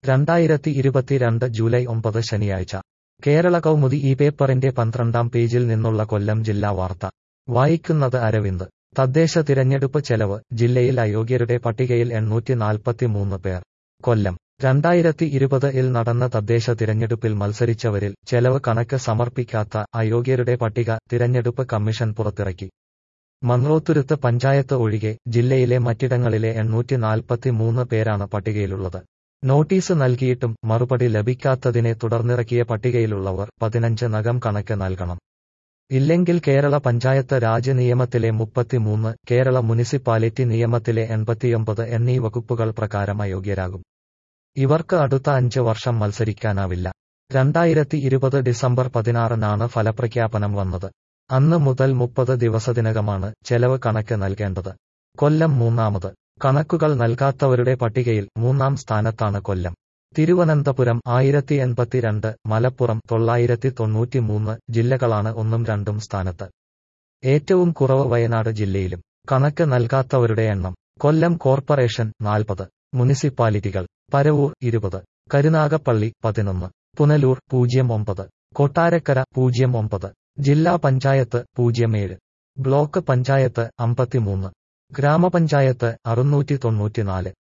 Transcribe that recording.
രണ്ടായിരത്തി ഇരുപത്തിരണ്ട് ജൂലൈ ഒമ്പത് ശനിയാഴ്ച കേരള കൗമുദി ഈ പേപ്പറിന്റെ പന്ത്രണ്ടാം പേജിൽ നിന്നുള്ള കൊല്ലം ജില്ലാ വാർത്ത വായിക്കുന്നത് അരവിന്ദ് തദ്ദേശ തിരഞ്ഞെടുപ്പ് ചെലവ് ജില്ലയിൽ അയോഗ്യരുടെ പട്ടികയിൽ എണ്ണൂറ്റി നാൽപ്പത്തിമൂന്ന് പേർ കൊല്ലം രണ്ടായിരത്തി ഇരുപത് ഇൽ നടന്ന തദ്ദേശ തിരഞ്ഞെടുപ്പിൽ മത്സരിച്ചവരിൽ ചെലവ് കണക്ക് സമർപ്പിക്കാത്ത അയോഗ്യരുടെ പട്ടിക തിരഞ്ഞെടുപ്പ് കമ്മീഷൻ പുറത്തിറക്കി മൺറോത്തുരുത്ത് പഞ്ചായത്ത് ഒഴികെ ജില്ലയിലെ മറ്റിടങ്ങളിലെ എണ്ണൂറ്റി നാൽപ്പത്തിമൂന്ന് പേരാണ് പട്ടികയിലുള്ളത് നോട്ടീസ് നൽകിയിട്ടും മറുപടി ലഭിക്കാത്തതിനെ തുടർന്നിറക്കിയ പട്ടികയിലുള്ളവർ പതിനഞ്ച് നകം കണക്ക് നൽകണം ഇല്ലെങ്കിൽ കേരള പഞ്ചായത്ത് രാജ് നിയമത്തിലെ മുപ്പത്തിമൂന്ന് കേരള മുനിസിപ്പാലിറ്റി നിയമത്തിലെ എൺപത്തിയൊമ്പത് എന്നീ വകുപ്പുകൾ പ്രകാരം അയോഗ്യരാകും ഇവർക്ക് അടുത്ത അഞ്ച് വർഷം മത്സരിക്കാനാവില്ല രണ്ടായിരത്തി ഇരുപത് ഡിസംബർ പതിനാറിനാണ് ഫലപ്രഖ്യാപനം വന്നത് അന്ന് മുതൽ മുപ്പത് ദിവസത്തിനകമാണ് ചെലവ് കണക്ക് നൽകേണ്ടത് കൊല്ലം മൂന്നാമത് കണക്കുകൾ നൽകാത്തവരുടെ പട്ടികയിൽ മൂന്നാം സ്ഥാനത്താണ് കൊല്ലം തിരുവനന്തപുരം ആയിരത്തി എൺപത്തിരണ്ട് മലപ്പുറം തൊള്ളായിരത്തി തൊണ്ണൂറ്റിമൂന്ന് ജില്ലകളാണ് ഒന്നും രണ്ടും സ്ഥാനത്ത് ഏറ്റവും കുറവ് വയനാട് ജില്ലയിലും കണക്ക് നൽകാത്തവരുടെ എണ്ണം കൊല്ലം കോർപ്പറേഷൻ നാൽപ്പത് മുനിസിപ്പാലിറ്റികൾ പരവൂർ ഇരുപത് കരുനാഗപ്പള്ളി പതിനൊന്ന് പുനലൂർ പൂജ്യം ഒമ്പത് കൊട്ടാരക്കര പൂജ്യം ഒമ്പത് ജില്ലാ പഞ്ചായത്ത് പൂജ്യം ഏഴ് ബ്ലോക്ക് പഞ്ചായത്ത് അമ്പത്തിമൂന്ന് ഗ്രാമപഞ്ചായത്ത് അറുന്നൂറ്റി തൊണ്ണൂറ്റിനാല്